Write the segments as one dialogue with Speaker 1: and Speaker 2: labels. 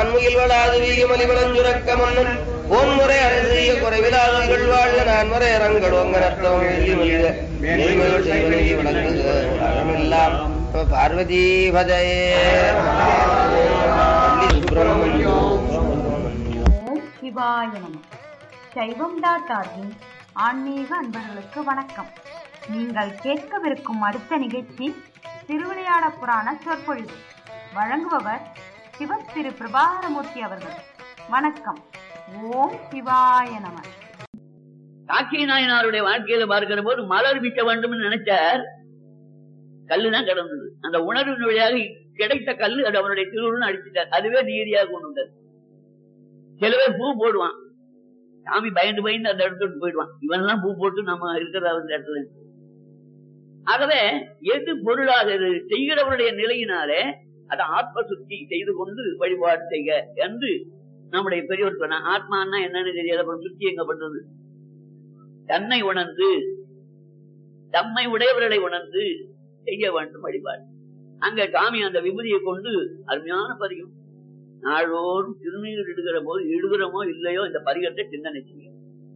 Speaker 1: வான்முகில் வளாது வீயமலி வளஞ்சுரக்க மன்னன் போன்முறை அரசிய குறைவிலாதங்கள் வாழ்க நான் முறை அரங்கள் ஒங்க நஷ்டம் வெள்ளி மல்க மேன்மைகள் செய்வனை விளங்குக அறமெல்லாம் பார்வதி பதையே சுப்பிரமணியம்
Speaker 2: ஓம் சிவாய நம சைவம் டாட் ஆர்கின் ஆன்மீக அன்பர்களுக்கு வணக்கம் நீங்கள் கேட்கவிருக்கும் அடுத்த நிகழ்ச்சி திருவிளையாட புராண சொற்பொழிவு வழங்குபவர் சிவ திரு பிரபாகரமூர்த்தி அவர்கள் வணக்கம் ஓம் சிவாய நம
Speaker 3: காக்கை நாயனாருடைய வாழ்க்கையில பார்க்கிற போது மலர் வீட்ட வேண்டும் நினைச்சார் கல்லுதான் கிடந்தது அந்த உணர்வின் வழியாக கிடைத்த கல்லு அது அவனுடைய திருவுருன்னு அடிச்சிட்டார் அதுவே நீதியாக கொண்டு வந்தார் சில பேர் பூ போடுவான் சாமி பயந்து பயந்து அந்த இடத்துக்கு போயிடுவான் இவன் பூ போட்டு நம்ம இருக்கிற அந்த இடத்துல இருக்கு. ஆகவே எது பொருளாக இது செய்கிறவருடைய நிலையினாலே அதை ஆத்ம சுத்தி செய்து கொண்டு வழிபாடு செய்க என்று நம்முடைய பெரியவர் சொன்ன ஆத்மான்னா என்னன்னு தெரியாது அப்புறம் சுத்தி எங்க பண்றது தன்னை உணர்ந்து தம்மை உடையவர்களை உணர்ந்து செய்ய வேண்டும் வழிபாடு அங்க காமி அந்த விபூதியை கொண்டு அருமையான பதிகம் நாளோறும் திருநீர் இடுகிற போது இடுகிறோமோ இல்லையோ இந்த பதிகத்தை சிந்தனை செய்யும்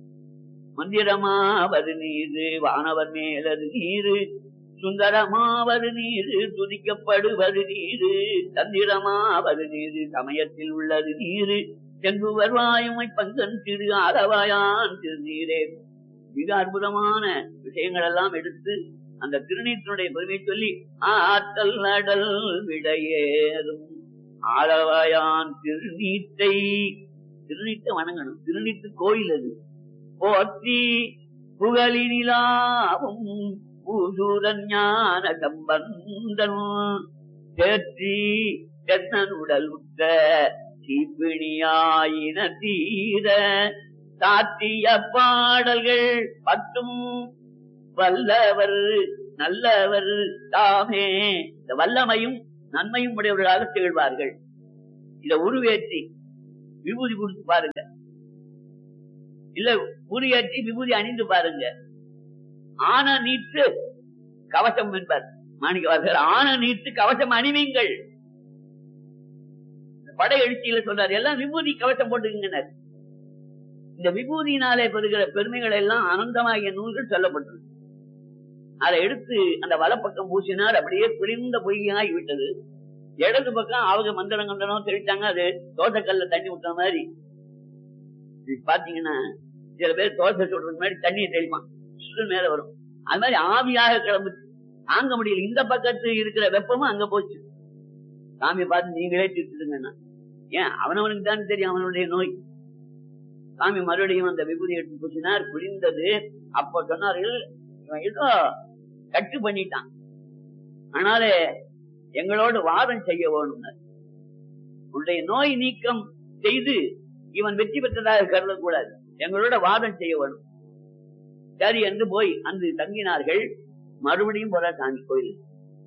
Speaker 3: மந்திரமாவது நீரு வானவர் மேலது நீரு சுந்தரமாவது நீரு துதிக்கப்படுவது நீரு தந்திரமாவது நீரு சமயத்தில் உள்ளது நீரு செங்குவர் வாயுமை பங்கன் திரு ஆரவாயான் திருநீரே மிக அற்புதமான விஷயங்கள் எல்லாம் எடுத்து அந்த திருநீற்றினுடைய பெருமை சொல்லி ஆற்றல் நடல் விடையேறும் ஆளவாயான் திருநீட்டை திருநீட்டை வணங்கணும் திருநீட்டு கோயில் அது போற்றி புகழினிலாவும் பூசூரன் ஞான சம்பந்தன் தேற்றி தென்னன் உடல் உற்ற தீப்பிணியாயின தீர சாத்திய பாடல்கள் பத்தும் வல்லவர் நல்லவர் தாமே இந்த வல்லமையும் நன்மையும் உடையவர்களாக திகழ்வார்கள் இத உருவேற்றி விபூதி கொடுத்து பாருங்க இல்ல உருவேற்றி விபூதி அணிந்து பாருங்க ஆன நீட்டு கவசம் என்பார் மாணிக்கவாசகர் ஆன நீட்டு கவசம் அணிவீங்கள் படை எழுச்சியில சொல்றாரு எல்லாம் விபூதி கவசம் போட்டுக்கின்றனர் இந்த விபூதியினாலே பெறுகிற பெருமைகள் எல்லாம் அனந்தமாகிய நூல்கள் சொல்லப்பட்டது அதை எடுத்து அந்த வலப்பக்கம் பூசினார் அப்படியே பிரிந்த பொய்யாகி விட்டது இடது பக்கம் அவங்க மந்திரம் கண்டனம் தெளித்தாங்க அது தோட்டக்கல்ல தண்ணி விட்ட மாதிரி இது பாத்தீங்கன்னா சில பேர் தோசை சொல்றதுக்கு முன்னாடி தண்ணியை தெளிப்பான் சுடு மேல வரும் அது மாதிரி ஆவியாக கிளம்பு தாங்க முடியல இந்த பக்கத்து இருக்கிற வெப்பமும் அங்க போச்சு சாமியை பார்த்து நீங்களே திட்டுதுங்கன்னா ஏன் அவனவனுக்கு தான் தெரியும் அவனுடைய நோய் சாமி மறுபடியும் அந்த விபூதி எடுத்து பூசினார் புரிந்தது அப்ப சொன்னார்கள் இவன் ஏதோ கட்டு பண்ணிட்டான் ஆனாலே எங்களோடு வாதம் செய்ய வேணும் உன்னுடைய நோய் நீக்கம் செய்து இவன் வெற்றி பெற்றதாக கருதக்கூடாது எங்களோட வாதம் செய்ய வேணும் சரி என்று போய் அன்று தங்கினார்கள் மறுபடியும் போற சாமி கோயில்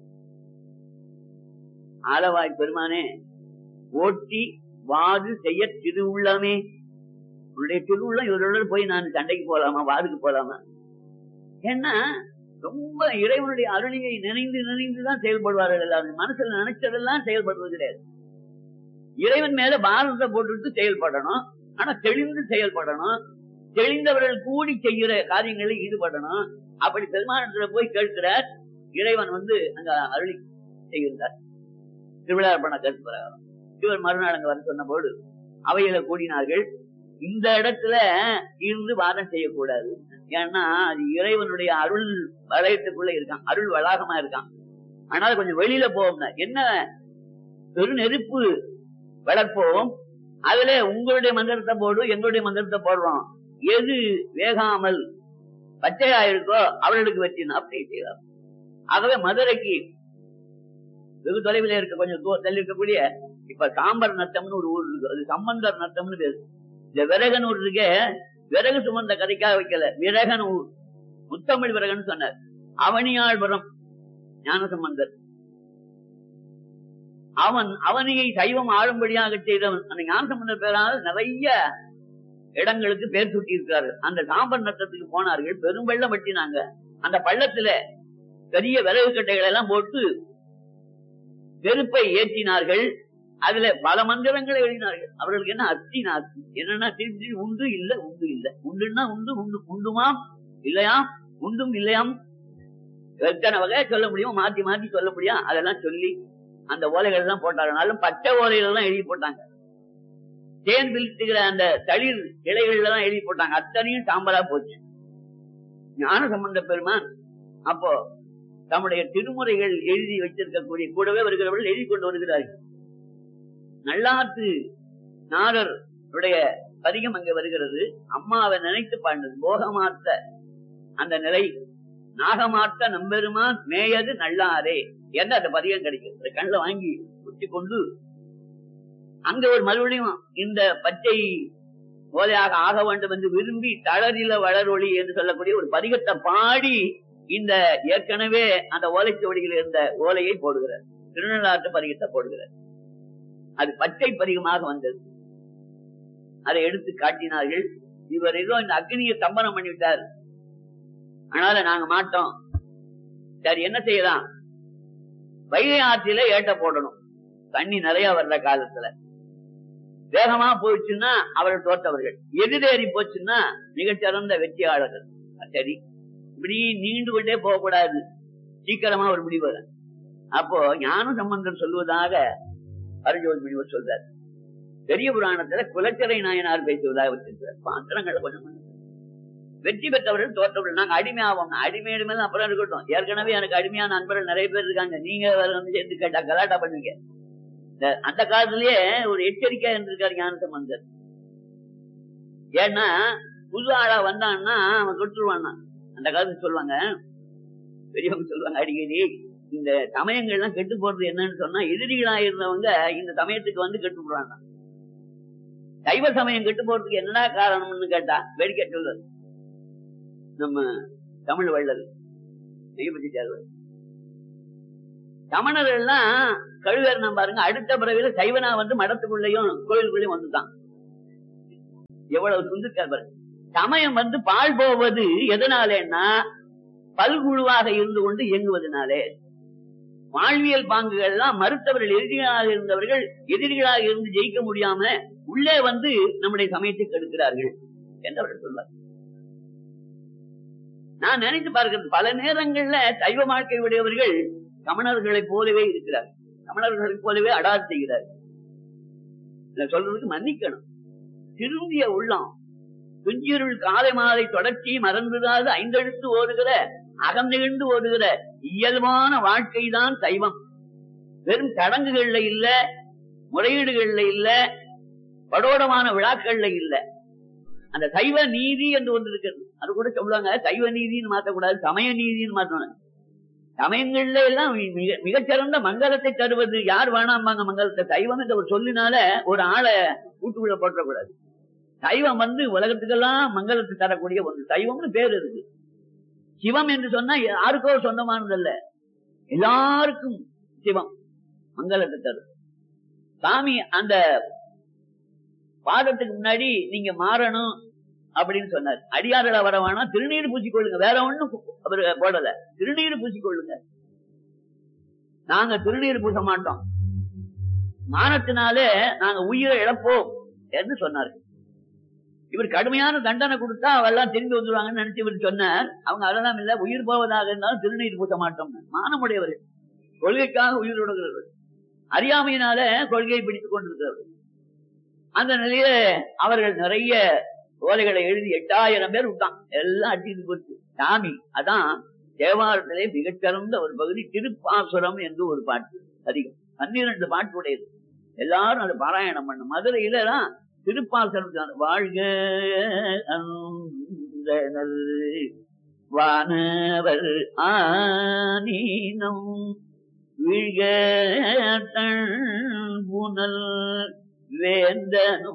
Speaker 3: ஆலவாய் பெருமானே ஓட்டி வாது செய்ய திருவுள்ளமே உன்னுடைய திருவுள்ளம் இவரோட போய் நான் சண்டைக்கு போலாமா வாதுக்கு போலாமா ஏன்னா ரொம்ப இறைவனுடைய அருளியை நினைந்து நினைந்துதான் செயல்படுவார்கள் எல்லாரும் மனசுல நினைச்சதெல்லாம் செயல்படுவது கிடையாது இறைவன் மேல பாரதத்தை போட்டுட்டு செயல்படணும் ஆனா தெளிந்து செயல்படணும் தெளிந்தவர்கள் கூடி செய்கிற காரியங்களில் ஈடுபடணும் அப்படி பெருமானத்துல போய் கேட்கிறார் இறைவன் வந்து அங்க அருளி செய்கின்றார் திருவிழாப்பண கருத்து பிரகாரம் இவர் மறுநாள் அங்க வர சொன்ன போது அவையில கூடினார்கள் இந்த இடத்துல இருந்து வாதம் செய்யக்கூடாது ஏன்னா அது இறைவனுடைய அருள் வளையத்துக்குள்ள இருக்கான் அருள் வளாகமா இருக்கான் அதனால கொஞ்சம் வெளியில போவோம் என்ன பெரு நெருப்பு வளர்ப்போம் அதுல உங்களுடைய மந்திரத்தை போடு எங்களுடைய மந்திரத்தை போடுறோம் எது வேகாமல் பச்சையா இருக்கோ அவர்களுக்கு வெற்றினா அப்படி செய்யலாம் ஆகவே மதுரைக்கு வெகு தொலைவில் இருக்க கொஞ்சம் தூ- தள்ளி இருக்கக்கூடிய இப்ப சாம்பர் நத்தம்னு ஒரு ஊர் இருக்கு அது சம்பந்தர் நத்தம்னு பேரு இந்த விறகன் ஊர் இருக்கே விறகு சுமந்த கதைக்காக வைக்கல விறகன் ஊர் முத்தமிழ் விறகன் சொன்னார் அவனியாழ்புரம் ஞானசம்பந்தர் அவன் அவனியை சைவம் ஆளும்படியாக செய்தவன் அந்த ஞானசம்பந்தர் பேரால் நிறைய இடங்களுக்கு பேர் சுட்டி இருக்கிறார்கள் அந்த சாம்பர் நத்தத்துக்கு போனார்கள் பெரும் வெள்ளம் வெட்டினாங்க அந்த பள்ளத்துல பெரிய விறகு கட்டைகளை எல்லாம் போட்டு நெருப்பை ஏற்றினார்கள் அதுல பல மந்திரங்களை எழுதினார்கள் அவர்களுக்கு என்ன அத்தி நாத்தி என்னன்னா திருப்பி திருப்பி உண்டு இல்ல உண்டு இல்ல உண்டுன்னா உண்டு உண்டு உண்டுமாம் இல்லையாம் உண்டும் இல்லையாம் எத்தனை வகையா சொல்ல முடியும் மாத்தி மாத்தி சொல்ல முடியும் அதெல்லாம் சொல்லி அந்த ஓலைகள் எல்லாம் போட்டாங்கனாலும் பச்சை ஓலைகள் எல்லாம் எழுதி போட்டாங்க தேன் பிரித்துகிற அந்த தளிர் இலைகள்ல தான் எழுதி போட்டாங்க அத்தனையும் சாம்பலா போச்சு ஞான சம்பந்த பெருமான் அப்போ தம்முடைய திருமுறைகள் எழுதி வைத்திருக்கக்கூடிய கூடவே வருகிறவர்கள் எழுதி கொண்டு வருகிறார்கள் நல்லாத்து நாரர் உடைய பதிகம் அங்க வருகிறது அம்மாவை நினைத்து பாண்டது போகமாத்த அந்த நிலை நாகமாத்த நம்பெருமான் மேயது நல்லாரே என்ற அந்த பதிகம் கிடைக்கும் அந்த கண்ணில் வாங்கி குத்தி கொண்டு அங்க ஒரு மறுபடியும் இந்த பச்சை ஓலையாக ஆக வேண்டும் என்று விரும்பி தளரில வளரொளி என்று சொல்லக்கூடிய ஒரு பதிகத்தை பாடி இந்த ஏற்கனவே அந்த ஓலைச்சுவடியில் இருந்த ஓலையை போடுகிறார் திருநள்ளாற்று பதிகத்தை போடுகிறார் அது பச்சை பதிகமாக வந்தது அதை எடுத்து காட்டினார்கள் இவர் ஏதோ இந்த அக்னியை தம்பனம் பண்ணிவிட்டார் அதனால நாங்க மாட்டோம் சரி என்ன செய்யலாம் வைகை ஆற்றில ஏட்ட போடணும் தண்ணி நிறைய வர்ற காலத்துல வேகமா போயிடுச்சுன்னா அவர்கள் தோற்றவர்கள் எதிரேறி போச்சுன்னா மிகச்சிறந்த வெற்றியாளர்கள் சரி இப்படி நீண்டு கொண்டே போகக்கூடாது சீக்கிரமா ஒரு முடிவு வரும். அப்போ ஞான சம்பந்தம் சொல்வதாக அருஜோதி முனிவர் சொல்றார் பெரிய புராணத்துல குலச்சரை நாயனார் பேசுவதாக வச்சிருக்கிறார் பாத்திரங்களை கொஞ்சம் கொஞ்சம். வெற்றி பெற்றவர்கள் தோற்றவர்கள் நாங்க அடிமையாவோம் அடிமையிட மேல அப்புறம் இருக்கட்டும் ஏற்கனவே எனக்கு அடிமையான நண்பர்கள் நிறைய பேர் இருக்காங்க நீங்க வேற வந்து சேர்ந்து கேட்டா கலாட்டா பண்ணுவீங்க இந்த அந்த காலத்திலேயே ஒரு எச்சரிக்கையா இருந்திருக்காரு ஞான சம்பந்தர் ஏன்னா புது ஆளா வந்தான்னா அவன் தொற்றுவான்னா அந்த காலத்துல சொல்லுவாங்க பெரியவங்க சொல்லுவாங்க அடிக்கடி இந்த சமயங்கள்லாம் கெட்டு போறது என்னன்னு சொன்னா எதிரிகளா இருந்தவங்க இந்த சமயத்துக்கு வந்து கெட்டு போடுறாங்க சைவ சமயம் கெட்டு போறதுக்கு என்னடா காரணம்னு கேட்டா வேடிக்கை சொல்றது நம்ம தமிழ் வள்ளல் நெய்பதி தேர்வர் சமணர்கள் எல்லாம் கழுவேறினம் பாருங்க அடுத்த பிறவில சைவனா வந்து மடத்துக்குள்ளேயும் கோயிலுக்குள்ளேயும் வந்துட்டான் எவ்வளவு துந்துக்கார் பாருங்க சமயம் வந்து பால் போவது எதனாலேன்னா பல்குழுவாக இருந்து கொண்டு இயங்குவதனாலே வாழ்வியல் பாங்குகள்லாம் மறுத்தவர்கள் எதிரிகளாக இருந்தவர்கள் எதிரிகளாக இருந்து ஜெயிக்க முடியாம உள்ளே வந்து நம்முடைய சமயத்தை கெடுக்கிறார்கள் என்று அவர்கள் சொல்வார் நான் நினைத்து பார்க்கிறது பல நேரங்கள்ல சைவ வாழ்க்கை உடையவர்கள் சமணர்களைப் போலவே இருக்கிறார் சமணர்களைப் போலவே அடார் செய்கிறார் இதை சொல்றதுக்கு மன்னிக்கணும் திரும்பிய உள்ளம் துஞ்சிருள் காலை மாலை தொடர்ச்சி மறந்துடாது ஐந்தெழுத்து ஓடுகிற அகம் நிகழ்ந்து ஓடுகிற இயல்பான வாழ்க்கை தான் சைவம் வெறும் சடங்குகள்ல இல்ல முறையீடுகள்ல இல்ல படோடமான விழாக்கள்ல இல்ல அந்த சைவ நீதி என்று ஒன்று இருக்கிறது அது கூட சொல்லுவாங்க சைவ நீதின்னு மாத்தக்கூடாது சமய நீதின்னு மாத்தணும் சமயங்கள்ல எல்லாம் மிக மிகச்சிறந்த மங்களத்தை தருவது யார் வேணாம்பாங்க மங்களத்தை சைவம் என்ற ஒரு சொல்லினால ஒரு ஆளை கூட்டுக்குள்ள போட்டக்கூடாது சைவம் வந்து உலகத்துக்கெல்லாம் மங்களத்தை தரக்கூடிய ஒரு சைவம்னு பேர் இருக்கு சிவம் என்று சொன்னா யாருக்கோ சொந்தமானதல்ல எல்லாருக்கும் சிவம் மங்களத்தை தரும் சாமி அந்த பாதத்துக்கு முன்னாடி நீங்க மாறணும் அப்படின்னு சொன்னார் அடியார்களா வர வேணாம் திருநீர் பூசிக்கொள்ளுங்க வேற ஒண்ணும் அவர் போடல திருநீர் பூசிக்கொள்ளுங்க நாங்க திருநீர் பூச மாட்டோம் மானத்தினாலே நாங்க உயிரை இழப்போம் என்று சொன்னார்கள் இவர் கடுமையான தண்டனை கொடுத்தா அவெல்லாம் திரும்பி வந்துருவாங்கன்னு நினைச்சு இவர் சொன்னார் அவங்க அதெல்லாம் இல்ல உயிர் போவதாக இருந்தாலும் திருநீர் பூச மாட்டோம் மானமுடையவர்கள் கொள்கைக்காக உயிர் விடுகிறவர்கள் அறியாமையினால கொள்கையை பிடித்துக் கொண்டிருக்கிறவர்கள் அந்த நிலையில அவர்கள் நிறைய ஓலைகளை எழுதி எட்டாயிரம் பேர் விட்டான் எல்லாம் அடிச்சு போச்சு சாமி அதான் தேவாரத்திலே மிகச்சிறந்த ஒரு பகுதி திருப்பாசுரம் என்று ஒரு பாட்டு அதிகம் பன்னிரண்டு பாட்டு உடையது எல்லாரும் அதை பாராயணம் பண்ணும் மதுரையில தான் திருப்பாசனம் வாழ்க அந்தணர் வானவர் ஆனீனம் வீழ்க புனல் வேந்தனும்